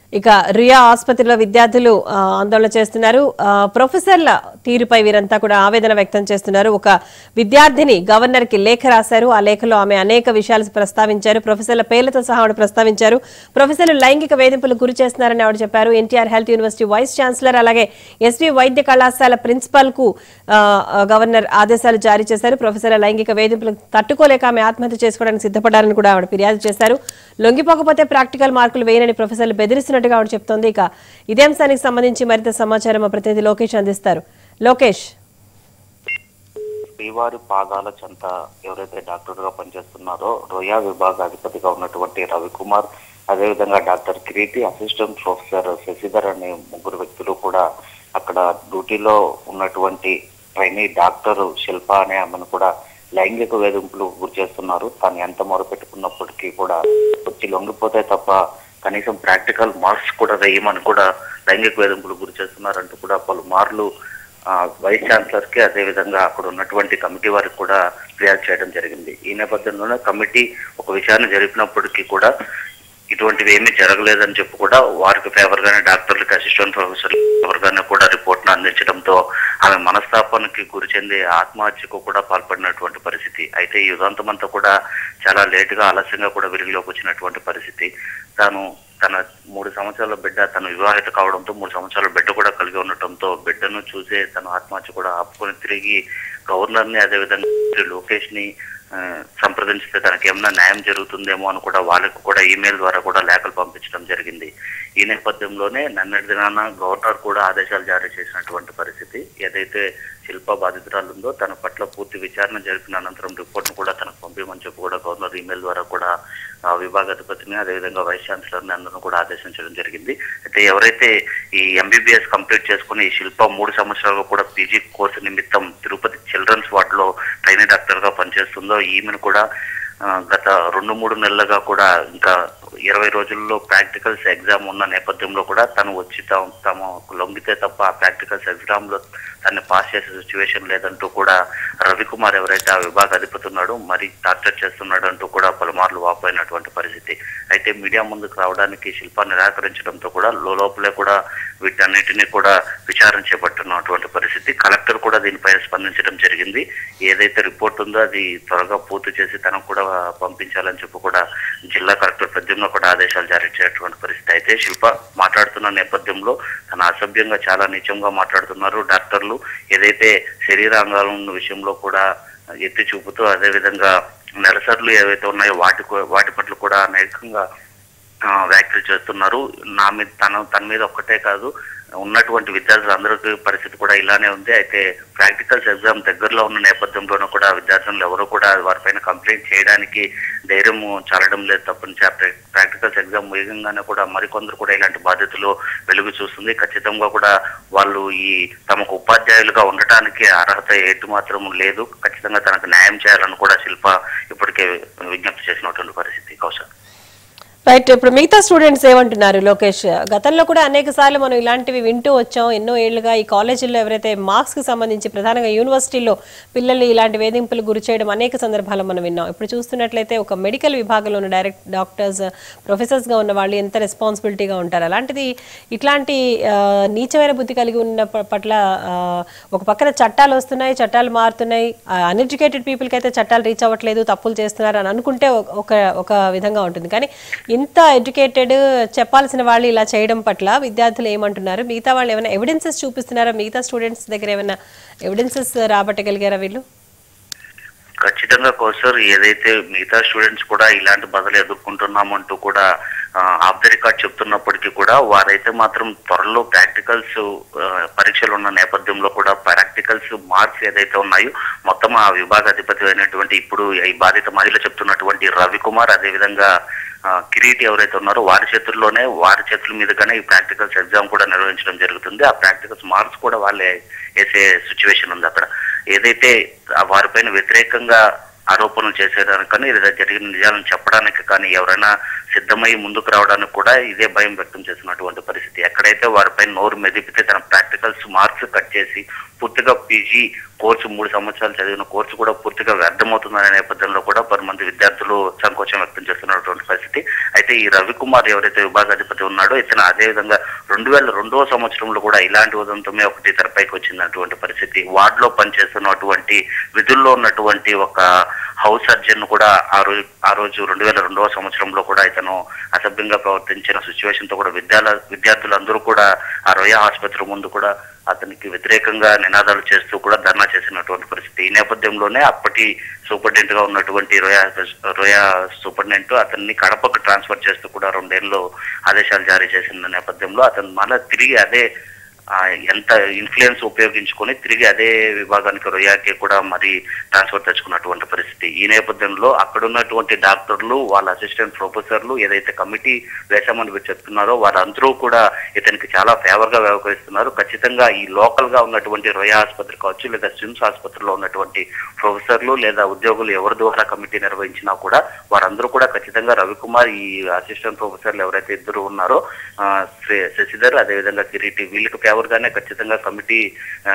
ఇక రియా ఆసుపత్రిలో విద్యార్థులు ఆ, ఆందోళన చేస్తున్నారు ఆ, ప్రొఫెసర్ల తీరుపై వీరంతా కూడా ఆవేదన వ్యక్తం చేస్తున్నారు ఒక విద్యార్థిని గవర్నర్ కి లేఖ రాశారు ఆ లేఖలో ఆమె అనేక విషయాలు ప్రస్తావించారు ప్రొఫెసర్ల పేర్లతో సహా ఆవిడ ప్రస్తావించారు ప్రొఫెసర్లు లైంగిక వేధింపులకు గురి చేస్తున్నారని ఆవిడ చెప్పారు NTR health university vice chancellor అలాగే ఎస్వి వైద్య కళాశాల ప్రిన్సిపల్ కు ఆ, ఆ, గవర్నర్ ఆదేశాలు జారీ చేశారు ప్రొఫెసర్ల లైంగిక వేధింపులకు తట్టుకోలేక ఆమె ఆత్మహత్య చేసుకోవడానికి సిద్ధపడ్డారని కూడా ఆవిడ ఫిర్యాదు చేశారు లొంగిపోకపోతే ప్రాక్టికల్ మార్కులు వేయనని ప్రొఫెసర్లు బెదిరిస్తున్నట్టుగా ఆవిడ చెప్తోంది ఇక ఇదే అంశానికి సంబంధించి మరింత సమాచారం మా ప్రతినిధి లోకేష్ అందిస్తారు లోకేష్ శ్రీవారి పాదాల చెంత ఎవరైతే డాక్టర్ గా పనిచేస్తున్నారో రొయా విభాగ అధిపతిగా ఉన్నటువంటి రవికుమార్ అదేవిధంగా doctor Kiriti assistant professor Shashidhar అనే ముగ్గురు వ్యక్తులు కూడా అక్కడ డ్యూటీలో ఉన్నటువంటి ట్రైనీ డాక్టర్ శిల్ప అనే ఆమెను కూడా లైంగిక వేధింపులు గురి చేస్తున్నారు తాను ఎంత మొరపెట్టుకున్నప్పటికీ కూడా వచ్చి లొంగిపోతే తప్ప కనీసం ప్రాక్టికల్ మార్క్స్ కూడా వేయమని కూడా లైంగిక వేధింపులు గురి చేస్తున్నారంటూ కూడా పలుమార్లు ఆ, వైస్ ఛాన్సలర్ కి అదే విధంగా అక్కడ ఉన్నటువంటి కమిటీ వారికి కూడా ఫిర్యాదు చేయడం జరిగింది ఈ నేపథ్యంలోనే కమిటీ ఒక విషయాన్ని జరిపినప్పటికీ కూడా ఇటువంటివి ఏమీ జరగలేదని చెప్పి కూడా వారికి ఫేవర్ గానే డాక్టర్లకు అసిస్టెంట్ ప్రొఫెసర్ ఫేవర్ గానే కూడా రిపోర్ట్ ను అందించడంతో ఆమె మనస్తాపానికి గురి చెంది ఆత్మహత్యకు కూడా పాల్పడినటువంటి పరిస్థితి అయితే ఈ యుగాంతం అంతా కూడా చాలా లేట్ గా ఆలస్యంగా కూడా వెలుగులోకి వచ్చినటువంటి పరిస్థితి తాను తన మూడు సంవత్సరాల బిడ్డ తను వివాహిత కావడంతో మూడు సంవత్సరాల బిడ్డ కూడా కలిగి ఉండటంతో బిడ్డను చూసే తను ఆత్మహత్య కూడా ఆపుకొని తిరిగి గవర్నర్ ని అదేవిధంగా లోకేష్ ని ఆ, సంప్రదించితే తనకి ఏమైనా న్యాయం జరుగుతుందేమో అని కూడా వాళ్ళకు కూడా ఈమెయిల్ ద్వారా కూడా లేఖలు పంపించడం జరిగింది ఈ నేపథ్యంలోనే నిన్నటి దినాన గవర్నర్ కూడా ఆదేశాలు జారీ చేసినటువంటి పరిస్థితి ఏదైతే శిల్ప బాధితురాలు ఉందో తన పట్ల పూర్తి విచారణ జరిపిన అనంతరం రిపోర్ట్ ను కూడా తనకు పంపించమని చెప్పి కూడా గవర్నర్ ఈమెయిల్ ద్వారా కూడా ఆ, విభాగాధిపతిని అదేవిధంగా వైస్ ఛాన్సలర్ ని అందరూ కూడా ఆదేశించడం జరిగింది అయితే ఎవరైతే ఈ ఎంబీబీఎస్ కంప్లీట్ చేసుకుని ఈ శిల్ప మూడు సంవత్సరాలు కూడా పీజీ కోర్సు నిమిత్తం తిరుపతి చిల్డ్రన్స్ వార్డ్ లో ట్రైనీ డాక్టర్ గా పనిచేస్తుందో ఈమెను కూడా ఆ, గత రెండు మూడు నెలలుగా కూడా ఇంకా ఇరవై రోజుల్లో ప్రాక్టికల్స్ ఎగ్జామ్ ఉన్న నేపథ్యంలో కూడా తను వచ్చి తాము తాము లొంగితే తప్ప ఆ ప్రాక్టికల్స్ ఎగ్జామ్ లో తన్ని పాస్ చేసే సిచ్యువేషన్ లేదంటూ కూడా రవికుమార్ ఎవరైతే ఆ విభాగ అధిపతి ఉన్నాడో మరి టార్చర్ చేస్తున్నాడు అంటూ కూడా పలుమార్లు వాపోయినటువంటి పరిస్థితి అయితే మీడియా ముందుకు రావడానికి శిల్ప నిరాకరించడంతో కూడా లోపలే కూడా వీటన్నిటిని కూడా విచారణ చేపట్టున్నటువంటి పరిస్థితి కలెక్టర్ కూడా దీనిపై స్పందించడం జరిగింది ఏదైతే రిపోర్ట్ ఉందో అది త్వరగా పూర్తి చేసి తనకు కూడా పంపించాలని చెప్పి కూడా జిల్లా కలెక్టర్ ప్రద్యుమ్న కూడా ఆదేశాలు జారీ చేయటువంటి పరిస్థితి అయితే శిల్ప మాట్లాడుతున్న నేపథ్యంలో తన అసభ్యంగా చాలా నీచంగా మాట్లాడుతున్నారు డాక్టర్లు ఏదైతే శరీరాంగాల విషయంలో కూడా ఎత్తి చూపుతూ అదే విధంగా నెలసర్లు ఏవైతే ఉన్నాయో వాటి కూ- వాటి పట్ల కూడా అనేకంగా ఆ, వ్యాఖ్యలు చేస్తున్నారు నా మీద తన తన మీద ఒక్కటే కాదు ఉన్నటువంటి విద్యార్థులందరికీ పరిస్థితి కూడా ఇలానే ఉంది అయితే ప్రాక్టికల్స్ ఎగ్జామ్ దగ్గరలో ఉన్న నేపథ్యంలోనూ కూడా విద్యార్థులు ఎవరు కూడా వారిపైన కంప్లైంట్ చేయడానికి ధైర్యం చాలడం లేదు తప్పనించి ఆ ప్రాక్టికల్స్ ఎగ్జామ్ వేగంగానే కూడా మరికొందరు కూడా ఇలాంటి బాధ్యతలు వెలుగు చూస్తుంది ఖచ్చితంగా కూడా వాళ్ళు ఈ తమకు ఉపాధ్యాయులుగా ఉండటానికి అర్హత ఎటు మాత్రం లేదు ఖచ్చితంగా తనకు న్యాయం చేయాలని కూడా శిల్ప ఇప్పటికే విజ్ఞప్తి చేసినటువంటి పరిస్థితి కౌశల్ రైట్ ఇప్పుడు మిగతా స్టూడెంట్స్ ఏమంటున్నారు లోకేష్ గతంలో కూడా అనేక సార్లు మనం ఇలాంటివి వింటూ వచ్చాం ఎన్నో ఏళ్లుగా ఈ కాలేజీల్లో ఎవరైతే మార్క్స్ కి సంబంధించి ప్రధానంగా యూనివర్సిటీలో పిల్లల్ని ఇలాంటి వేధింపులు గురి చేయడం అనేక సందర్భాల్లో మనం విన్నాం ఇప్పుడు చూస్తున్నట్లయితే ఒక మెడికల్ విభాగంలో ఉన్న డైరెక్ట్ డాక్టర్స్ ప్రొఫెసర్స్ గా ఉన్న వాళ్ళు ఎంత రెస్పాన్సిబిలిటీగా ఉంటారు అలాంటిది ఇట్లాంటి ఆ, నీచమైన బుద్ధి కలిగి ఉన్న ప- పట్ల ఆ, ఒక పక్కన చట్టాలు వస్తున్నాయి చట్టాలు మారుతున్నాయి అన్ఎడ్యుకేటెడ్ పీపుల్కి అయితే చట్టాలు రీచ్ అవ్వట్లేదు తప్పులు చేస్తున్నారు అని అనుకుంటే ఒక- ఒక ఒక విధంగా ఉంటుంది కానీ ఇంత ఎడ్యుకేటెడ్ చెప్పాల్సిన వాళ్ళు ఇలా చేయడం పట్ల విద్యార్థులు ఏమంటున్నారు మిగతా వాళ్ళు ఏమైనా ఎవిడెన్సెస్ చూపిస్తున్నారా మిగతా స్టూడెంట్స్ దగ్గర ఏమైనా ఎవిడెన్సెస్ రాబట్టగలిగారా వీళ్ళు ఖచ్చితంగా కోసర్ ఏదైతే మిగతా స్టూడెంట్స్ కూడా ఇలాంటి బదులు ఎదుర్కొంటున్నామంటూ కూడా ఆఫ్ ద రికార్డ్ చెప్తున్నప్పటికీ కూడా వారైతే మాత్రం త్వరలో ప్రాక్టికల్స్ పరీక్షలు ఉన్న నేపథ్యంలో కూడా ప్రాక్టికల్స్ మార్క్స్ ఏదైతే ఉన్నాయో మొత్తం ఆ విభాగ అధిపతి అయినటువంటి ఇప్పుడు ఈ బాధిత మహిళ చెప్తున్నటువంటి రవికుమార్ అదేవిధంగా ఆ, కిరీటి ఎవరైతే ఉన్నారో వారి చేతుల్లోనే వారి చేతుల మీదుగానే ఈ ప్రాక్టికల్స్ ఎగ్జామ్ కూడా నిర్వహించడం జరుగుతుంది ఆ ప్రాక్టికల్స్ మార్క్స్ కూడా వాళ్ళే వేసే సిచ్యువేషన్ ఉంది అక్కడ ఏదైతే ఆ వారిపైన వ్యతిరేకంగా ఆరోపణలు చేసేదానికి కానీ లేదా జరిగిన నిజాలను చెప్పడానికి కానీ ఎవరైనా సిద్ధమై ముందుకు రావడానికి కూడా ఇదే భయం వ్యక్తం చేస్తున్నటువంటి పరిస్థితి ఎక్కడైతే వారిపై నోరు మెదిపితే తన ప్రాక్టికల్స్ మార్క్స్ కట్ చేసి పూర్తిగా పీజీ కోర్సు మూడు సంవత్సరాలు చదివిన కోర్సు కూడా పూర్తిగా వ్యర్థమవుతుందనే నేపథ్యంలో కూడా పది మంది విద్యార్థులు సంకోచం వ్యక్తం చేస్తున్నటువంటి పరిస్థితి అయితే ఈ రవికుమార్ ఎవరైతే విభాగాధిపతి ఉన్నాడో ఇతను అదే విధంగా రెండు వేల రెండవ సంవత్సరంలో కూడా ఇలాంటి ఉదంతమే ఒకటి తెరపైకి వచ్చినటువంటి పరిస్థితి వార్డులో పనిచేస్తున్నటువంటి విధుల్లో ఉన్నటువంటి ఒక హౌస్ సర్జన్ కూడా ఆ రోజు ఆ రోజు రెండు వేల రెండవ సంవత్సరంలో కూడా ఇతను అసభ్యంగా ప్రవర్తించిన సిచ్యువేషన్ తో కూడా విద్యాల విద్యార్థులందరూ కూడా ఆ రొయ్య ఆసుపత్రి ముందు కూడా అతనికి వ్యతిరేకంగా నినాదాలు చేస్తూ కూడా ధర్నా చేసినటువంటి పరిస్థితి ఈ నేపథ్యంలోనే అప్పటి సూపరింటెండెంట్ గా ఉన్నటువంటి రోయా రోయా సూపరింటెండెంట్ అతన్ని కడపకు ట్రాన్స్ఫర్ చేస్తూ కూడా రెండేళ్ళు ఆదేశాలు జారీ చేసిన నేపథ్యంలో అతను మళ్ళా తిరిగి అదే ఆ, ఎంత ఇన్ఫ్లుయెన్స్ ఉపయోగించుకొని తిరిగి అదే విభాగానికి రొయ్యాకి కూడా మరి ట్రాన్స్ఫర్ తెచ్చుకున్నటువంటి పరిస్థితి ఈ నేపథ్యంలో అక్కడ ఉన్నటువంటి డాక్టర్లు వాళ్ళ అసిస్టెంట్ ప్రొఫెసర్లు ఏదైతే కమిటీ వేశామని మీరు చెప్తున్నారో వారందరూ కూడా ఇతనికి చాలా ఫేవర్ గా వ్యవహరిస్తున్నారు ఖచ్చితంగా ఈ లోకల్ గా ఉన్నటువంటి రొయ్య ఆసుపత్రి కావచ్చు లేదా స్విమ్స్ ఆసుపత్రిలో ఉన్నటువంటి ప్రొఫెసర్లు లేదా ఉద్యోగులు ఎవరి ద్వారా కమిటీ నిర్వహించినా కూడా వారందరూ కూడా ఖచ్చితంగా రవికుమార్ ఈ అసిస్టెంట్ ప్రొఫెసర్లు ఎవరైతే ఇద్దరు ఉన్నారో ఆ, శ- శశిధర్ అదేవిధంగా కిరీటి వీళ్ళకి ఫేవర్ గానే ఖచ్చితంగా కమిటీ ఆ,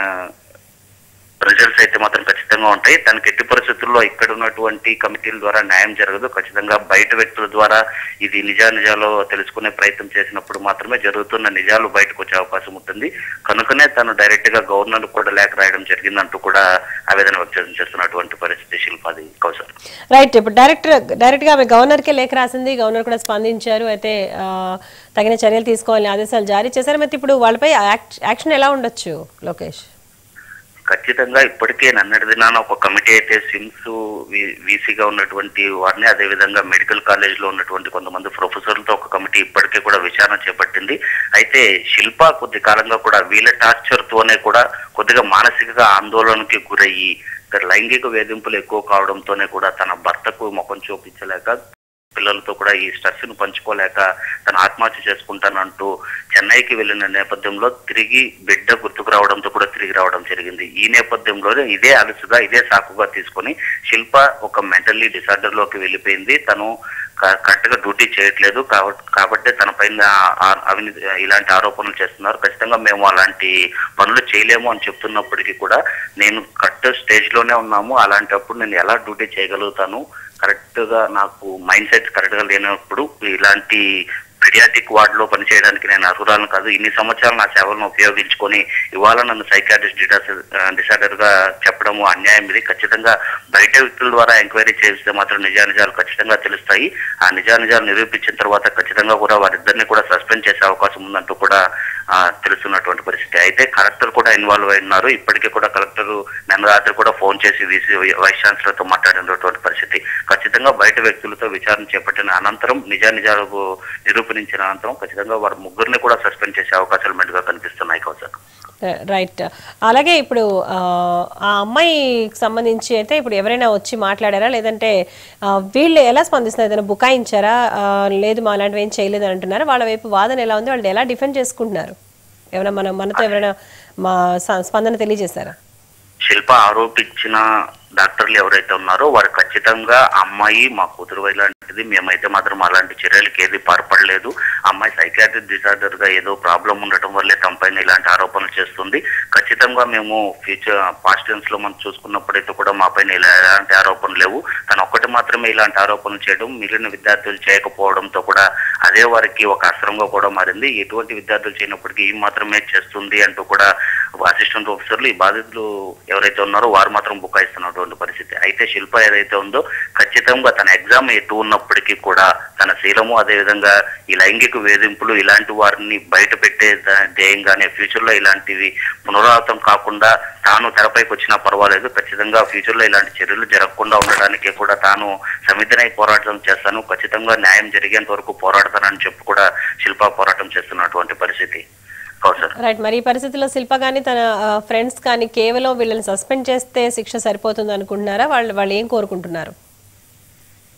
రిజల్ట్స్ అయితే మాత్రం ఖచ్చితంగా ఉంటాయి దానికి ఎట్టి పరిస్థితుల్లో ఇక్కడ ఉన్నటువంటి కమిటీల ద్వారా న్యాయం జరగదు ఖచ్చితంగా బయట వ్యక్తుల ద్వారా ఇది నిజా నిజాలు తెలుసుకునే ప్రయత్నం చేసినప్పుడు మాత్రమే జరుగుతున్న నిజాలు బయటకు వచ్చే అవకాశం ఉంటుంది కనుకనే తను డైరెక్ట్ గా గవర్నర్ కూడా లేఖ రాయడం జరిగిందంటూ కూడా ఆవేదన వ్యక్తం చేస్తున్నటువంటి పరిస్థితి శిల్పాది కౌశల్ రైట్ ఇప్పుడు డైరెక్టర్ డైరెక్ట్ గా ఆమె గవర్నర్కే లేఖ రాసింది గవర్నర్ కూడా స్పందించారు అయితే ఆ, తగిన చర్యలు తీసుకోవాలని ఆదేశాలు జారీ చేశారు మరి ఇప్పుడు వాళ్ళపై యాక్- యాక్షన్ ఎలా ఉండొచ్చు లోకేష్ ఖచ్చితంగా ఇప్పటికే నన్నటి దినాన ఒక కమిటీ అయితే సిమ్స్ వీసీగా ఉన్నటువంటి వారిని అదే విధంగా మెడికల్ కాలేజ్ లో ఉన్నటువంటి కొంతమంది ప్రొఫెసర్లతో ఒక కమిటీ ఇప్పటికే కూడా విచారణ చేపట్టింది అయితే శిల్ప కొద్ది కాలంగా కూడా వీళ్ళ టార్చర్ తోనే కూడా కొద్దిగా మానసికంగా ఆందోళనకి గురయ్యి ఇక్కడ లైంగిక వేధింపులు ఎక్కువ కావడంతోనే కూడా తన భర్తకు ముఖం చూపించలేక పిల్లలతో కూడా ఈ స్ట్రెస్ ను పంచుకోలేక తను ఆత్మహత్య చేసుకుంటానంటూ చెన్నైకి వెళ్ళిన నేపథ్యంలో తిరిగి బిడ్డ గుర్తుకు రావడంతో కూడా తిరిగి రావడం జరిగింది ఈ నేపథ్యంలోనే ఇదే అలసుగా ఇదే సాకుగా తీసుకొని శిల్ప ఒక మెంటల్లీ డిసార్డర్ లోకి వెళ్ళిపోయింది తను కరెక్ట్ గా డ్యూటీ చేయట్లేదు కాబట్టి కాబట్టి తన పైన ఆ- అవినీతి ఇలాంటి ఆరోపణలు చేస్తున్నారు ఖచ్చితంగా మేము అలాంటి పనులు చేయలేము అని చెప్తున్నప్పటికీ కూడా నేను కరెక్ట్ స్టేజ్ లోనే ఉన్నాము అలాంటప్పుడు నేను ఎలా డ్యూటీ చేయగలుగుతాను కరెక్ట్ గా నాకు మైండ్ సెట్ కరెక్ట్ గా లేనప్పుడు ఇలాంటి పిడియాటిక్ వార్డ్ లో పనిచేయడానికి నేను అర్హురాలను కాదు ఇన్ని సంవత్సరాలు నా సేవలను ఉపయోగించుకొని ఇవాళ నన్ను సైకాట్రిస్ట్ డిసార్డర్ గా చెప్పడము అన్యాయం ఇది ఖచ్చితంగా బయట వ్యక్తుల ద్వారా ఎంక్వైరీ చేస్తే మాత్రం నిజానిజాలు ఖచ్చితంగా తెలుస్తాయి ఆ నిజానిజాలు నిరూపించిన తర్వాత ఖచ్చితంగా కూడా వారిద్దరిని కూడా సస్పెండ్ చేసే అవకాశం ఉందంటూ కూడా ఆ, తెలుస్తున్నటువంటి పరిస్థితి అయితే కలెక్టర్ కూడా ఇన్వాల్వ్ అయి ఉన్నారు ఇప్పటికీ కూడా కలెక్టర్ నిన్న రాత్రి కూడా ఫోన్ చేసి వీసీ వైస్ ఛాన్సలర్ తో మాట్లాడినటువంటి పరిస్థితి ఖచ్చితంగా బయట వ్యక్తులతో విచారణ చేపట్టిన అనంతరం నిజానిజాలకు నిరూపణించిన అనంతరం ఖచ్చితంగా వారి ముగ్గురిని కూడా సస్పెండ్ చేసే అవకాశాలు మెండుగా కనిపిస్తున్నాయి కౌశల్ రైట్ అలాగే ఇప్పుడు ఆ, ఆ అమ్మాయికి సంబంధించి అయితే ఇప్పుడు ఎవరైనా వచ్చి మాట్లాడారా లేదంటే ఆ, వీళ్ళు ఎలా స్పందిస్తున్నారు ఏదైనా బుకాయించారా ఆ, లేదు మా అలాంటివి ఏం చేయలేదు అని అంటున్నారు వాళ్ళ వైపు వాదన ఎలా ఉంది వాళ్ళు ఎలా డిఫెండ్ చేసుకుంటున్నారు ఎవరైనా మన మనతో ఎవరైనా మా స- స్పందన తెలియజేశారా శిల్ప ఆరోపించిన డాక్టర్లు ఎవరైతే ఉన్నారో వారు ఖచ్చితంగా అమ్మాయి మా కూతురు ఇలాంటిది మేమైతే మాత్రం అలాంటి చర్యలకు ఏది పాల్పడలేదు అమ్మాయి సైకాట్రిక్ డిసార్డర్ గా ఏదో ప్రాబ్లం ఉండటం వల్లే తమ పైన ఇలాంటి ఆరోపణలు చేస్తుంది ఖచ్చితంగా మేము ఫ్యూచర్ పాస్ట్ టెన్స్ లో మనం చూసుకున్నప్పుడైతే కూడా మా పైన ఇలా ఎలాంటి ఆరోపణలు లేవు తను ఒక్కటి మాత్రమే ఇలాంటి ఆరోపణలు చేయడం మిగిలిన విద్యార్థులు చేయకపోవడంతో కూడా అదే వారికి ఒక అస్త్రంగా కూడా మారింది ఎటువంటి విద్యార్థులు చేయనప్పటికీ ఈ మాత్రమే చేస్తుంది అంటూ కూడా అసిస్టెంట్ ప్రొఫెసర్లు ఈ బాధితులు ఎవరైతే ఉన్నారో వారు మాత్రం బుకాయిస్తున్నటువంటి పరిస్థితి అయితే శిల్ప ఏదైతే ఉందో ఖచ్చితంగా తన ఎగ్జామ్ ఎటు ఉన్నప్పటికీ కూడా తన శీలము అదేవిధంగా ఈ లైంగిక వేధింపులు ఇలాంటి వారిని బయట పెట్టే ద- ధ్యేయంగానే ఫ్యూచర్ లో ఇలాంటివి పునరావృతం కాకుండా తాను తెరపైకి వచ్చినా పర్వాలేదు ఖచ్చితంగా ఫ్యూచర్ లో ఇలాంటి చర్యలు జరగకుండా ఉండడానికి కూడా తాను సమితినై పోరాటం చేస్తాను ఖచ్చితంగా న్యాయం జరిగేంత వరకు పోరాడతానని చెప్పి కూడా శిల్ప పోరాటం చేస్తున్నటువంటి పరిస్థితి కౌశల్ రైట్ మరి ఈ పరిస్థితుల్లో శిల్ప కానీ తన ఫ్రెండ్స్ కానీ కేవలం వీళ్ళని సస్పెండ్ చేస్తే శిక్ష సరిపోతుంది అనుకుంటున్నారా వాళ్ళు వాళ్ళు ఏం కోరుకుంటున్నారు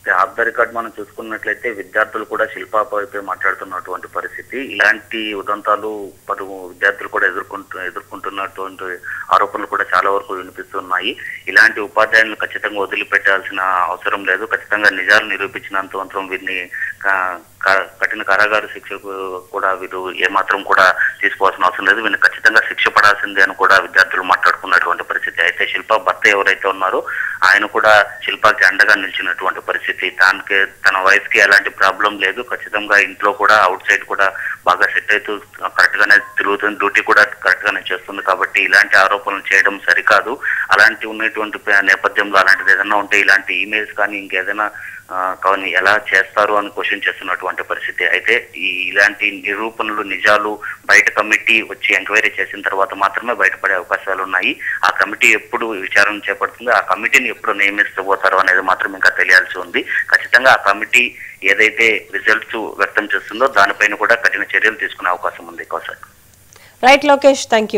ఆఫ్ ద రికార్డ్ మనం చూసుకున్నట్లయితే విద్యార్థులు కూడా శిల్పాపైపై మాట్లాడుతున్నటువంటి పరిస్థితి ఇలాంటి ఉదంతాలు పలు విద్యార్థులు కూడా ఎదుర్కొంటు ఎదుర్కొంటున్నటువంటి ఆరోపణలు కూడా చాలా వరకు వినిపిస్తున్నాయి ఇలాంటి ఉపాధ్యాయులను ఖచ్చితంగా వదిలిపెట్టాల్సిన అవసరం లేదు ఖచ్చితంగా నిజాలు నిరూపించినంత మాత్రం వీరిని క- క- కఠిన కారాగార శిక్షకు కూడా వీరు ఏమాత్రం కూడా తీసుకోవాల్సిన అవసరం లేదు వీరిని ఖచ్చితంగా శిక్ష పడాల్సిందే అని కూడా విద్యార్థులు మాట్లాడుకున్నటువంటి పరిస్థితి అయితే శిల్ప భర్త ఎవరైతే ఉన్నారో ఆయన కూడా శిల్పకి అండగా నిలిచినటువంటి పరిస్థితి దానికి తన వైఫ్ కి ఎలాంటి ప్రాబ్లం లేదు ఖచ్చితంగా ఇంట్లో కూడా అవుట్ సైడ్ కూడా బాగా సెట్ అవుతూ కరెక్ట్ గానే తిరుగుతుంది డ్యూటీ కూడా కరెక్ట్ గానే చేస్తుంది కాబట్టి ఇలాంటి ఆరోపణలు చేయడం సరికాదు అలాంటి ఉన్నటువంటి ప- నేపథ్యంలో అలాంటిది ఏదైనా ఉంటే ఇలాంటి ఈమెయిల్స్ కానీ ఇంకేదైనా ఆ, కానీ ఎలా చేస్తారు అని క్వశ్చన్ చేస్తున్నటువంటి పరిస్థితి అయితే ఈ ఇలాంటి నిరూపణలు నిజాలు బయట కమిటీ వచ్చి ఎంక్వైరీ చేసిన తర్వాత మాత్రమే బయటపడే అవకాశాలు ఉన్నాయి ఆ కమిటీ ఎప్పుడు విచారణ చేపడుతుంది ఆ కమిటీని ఎప్పుడు నియమిస్తబోతారు అనేది మాత్రం ఇంకా తెలియాల్సి ఉంది ఖచ్చితంగా ఆ కమిటీ ఏదైతే రిజల్ట్స్ వ్యక్తం చేస్తుందో దానిపైన కూడా కఠిన చర్యలు తీసుకునే అవకాశం ఉంది Kaushal right Lokesh thank you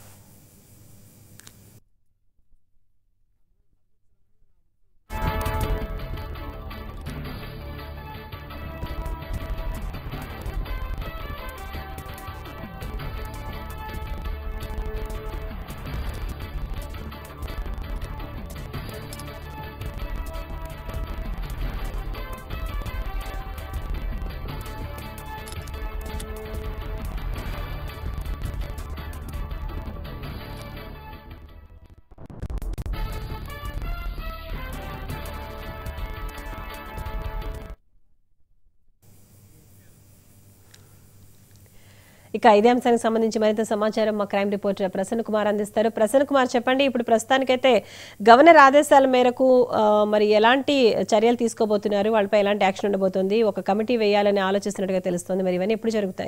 ఇక ఇదే అంశానికి సంబంధించి మరింత సమాచారం మా క్రైమ్ రిపోర్టర్ ప్రసన్న కుమార్ అందిస్తారు ప్రసన్న కుమార్ చెప్పండి ఇప్పుడు ప్రస్తుతానికైతే గవర్నర్ ఆదేశాల మేరకు ఆ, మరి ఎలాంటి చర్యలు తీసుకోబోతున్నారు వాళ్ళపై ఎలాంటి యాక్షన్ ఉండబోతుంది ఒక కమిటీ వేయాలని ఆలోచిస్తున్నట్టుగా తెలుస్తుంది మరి ఇవన్నీ ఎప్పుడు జరుగుతాయి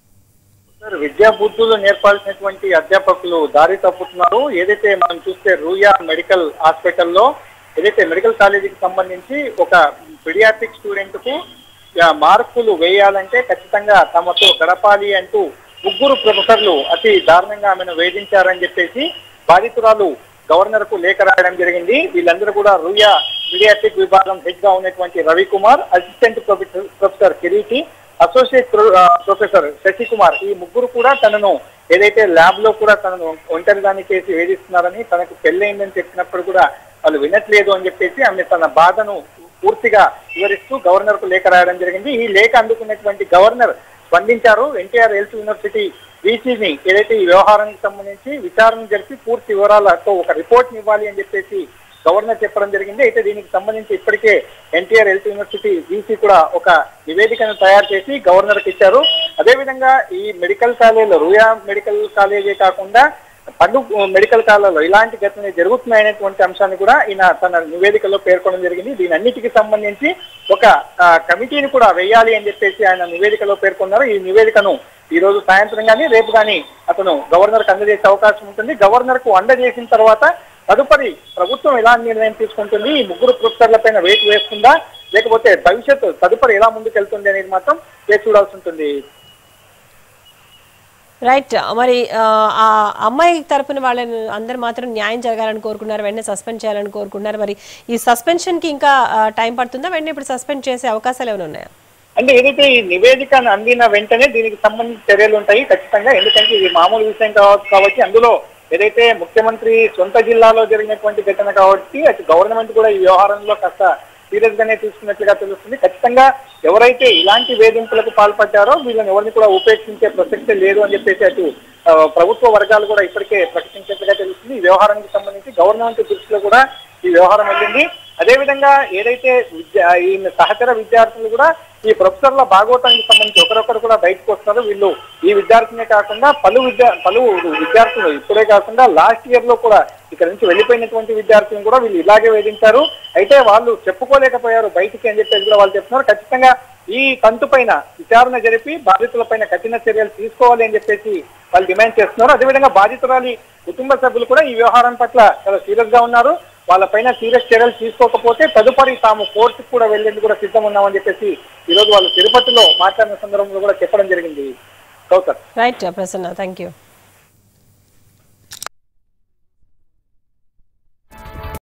సార్ విద్యా బుద్ధులు నేర్పాల్సినటువంటి అధ్యాపకులు దారి తప్పుతున్నారు ఏదైతే మనం చూస్తే రూయా మెడికల్ హాస్పిటల్లో ఏదైతే మెడికల్ కాలేజీకి సంబంధించి ఒక పిడియాట్రిక్ స్టూడెంట్ కు ఆ, మార్కులు వేయాలంటే ఖచ్చితంగా తమతో గడపాలి అంటూ ముగ్గురు ప్రొఫెసర్లు అతి దారుణంగా ఆమెను వేధించారని చెప్పేసి బాధితురాలు గవర్నర్ కు లేఖ రాయడం జరిగింది వీళ్ళందరూ కూడా రూయా పిడియాట్రిక్ విభాగం హెడ్ గా ఉన్నటువంటి Ravikumar assistant professor professor Kiriti associate pro- uh, professor Sasikumar ఈ ముగ్గురు కూడా తనను ఏదైతే ల్యాబ్ లో కూడా తనను ఒంటరిదాన్ని చేసి వేధిస్తున్నారని తనకు పెళ్ళైందని చెప్పినప్పుడు కూడా వాళ్ళు వినట్లేదు అని చెప్పేసి ఆమె తన బాధను పూర్తిగా వివరిస్తూ గవర్నర్ కు లేఖ రాయడం జరిగింది ఈ లేఖ అందుకున్నటువంటి గవర్నర్ స్పందించారు ఎన్టీఆర్ హెల్త్ యూనివర్సిటీ వీసీని ఏదైతే ఈ వ్యవహారానికి సంబంధించి విచారణ జరిపి పూర్తి వివరాలతో ఒక రిపోర్ట్ ఇవ్వాలి అని చెప్పేసి గవర్నర్ చెప్పడం జరిగింది అయితే దీనికి సంబంధించి ఇప్పటికే ఎన్టీఆర్ హెల్త్ యూనివర్సిటీ వీసీ కూడా ఒక నివేదికను తయారు చేసి గవర్నర్ కి ఇచ్చారు అదేవిధంగా ఈ మెడికల్ కాలేజీలో రూయా మెడికల్ కాలేజీ కాకుండా పలు మెడికల్ కాలేజీలో ఇలాంటి ఘటనలు జరుగుతున్నాయనేటువంటి అంశాన్ని కూడా ఈయన తన నివేదికలో పేర్కొనడం జరిగింది దీని అన్నిటికీ సంబంధించి ఒక ఆ, కమిటీని కూడా వేయాలి అని చెప్పేసి ఆయన నివేదికలో పేర్కొన్నారు ఈ నివేదికను ఈ రోజు సాయంత్రం కానీ రేపు కానీ అతను గవర్నర్ కు అందజేసే అవకాశం ఉంటుంది గవర్నర్ కు అందజేసిన తర్వాత తదుపరి ప్రభుత్వం ఎలాంటి నిర్ణయం తీసుకుంటుంది ఈ ముగ్గురు ప్రొఫెసర్ల పైన వేటు వేస్తుందా లేకపోతే భవిష్యత్తు తదుపరి ఎలా ముందుకెళ్తుంది అనేది మాత్రం వేచి చూడాల్సి ఉంటుంది రైట్ మరి ఆ, ఆ అమ్మాయి తరపున వాళ్ళని అందరు మాత్రం న్యాయం జరగాలని కోరుకున్నారు వెంటనే సస్పెండ్ చేయాలని కోరుకున్నారు మరి ఈ సస్పెన్షన్ కి ఇంకా ఆ, టైం పడుతుందా వెంటనే ఇప్పుడు సస్పెండ్ చేసే అవకాశాలు ఏమైనా ఉన్నాయా అంటే ఏదైతే ఈ నివేదిక అందిన వెంటనే దీనికి సంబంధించి చర్యలు ఉంటాయి ఖచ్చితంగా ఎందుకంటే ఇది మామూలు విషయం కావచ్చు కాబట్టి అందులో ఏదైతే ముఖ్యమంత్రి సొంత జిల్లాలో జరిగినటువంటి ఘటన కాబట్టి అటు గవర్నమెంట్ కూడా ఈ వ్యవహారంలో కాస్త సీరియస్ గానే తీసుకున్నట్లుగా తెలుస్తుంది ఖచ్చితంగా ఎవరైతే ఇలాంటి వేధింపులకు పాల్పడ్డారో వీళ్ళని ఎవరిని కూడా ఉపేక్షించే ప్రసక్తే లేదు అని చెప్పేసి అటు ఆ, ప్రభుత్వ వర్గాలు కూడా ఇప్పటికే ప్రకటించినట్లుగా తెలుస్తుంది ఈ వ్యవహారానికి సంబంధించి గవర్నమెంట్ దృష్టిలో కూడా ఈ వ్యవహారం వెళ్ళింది అదేవిధంగా ఏదైతే విద్యా ఈ సహచర విద్యార్థులు కూడా ఈ ప్రొఫెసర్ల భాగవతానికి సంబంధించి ఒకరొకరు కూడా బయటకు వస్తున్నారు వీళ్ళు ఈ విద్యార్థినే కాకుండా పలు విద్యా పలు విద్యార్థులు ఇప్పుడే కాకుండా లాస్ట్ ఇయర్ లో కూడా ఇక్కడ నుంచి వెళ్ళిపోయినటువంటి విద్యార్థులను కూడా వీళ్ళు ఇలాగే వేధించారు అయితే వాళ్ళు చెప్పుకోలేకపోయారు బయటికి అని చెప్పేసి కూడా వాళ్ళు చెప్తున్నారు ఖచ్చితంగా ఈ తంతు పైన విచారణ జరిపి బాధితుల పైన కఠిన చర్యలు తీసుకోవాలి అని చెప్పేసి వాళ్ళు డిమాండ్ చేస్తున్నారు అదేవిధంగా బాధితురాలి కుటుంబ సభ్యులు కూడా ఈ వ్యవహారం పట్ల చాలా సీరియస్ గా ఉన్నారు వాళ్ళపైన సీరియస్ చర్యలు తీసుకోకపోతే తదుపరి తాము కోర్టుకు కూడా వెళ్లేందుకు కూడా సిద్ధం ఉన్నామని చెప్పేసి ఈ రోజు వాళ్ళు తిరుపతిలో మాట్లాడిన సందర్భంలో కూడా చెప్పడం జరిగింది Kausar right Prasanna thank you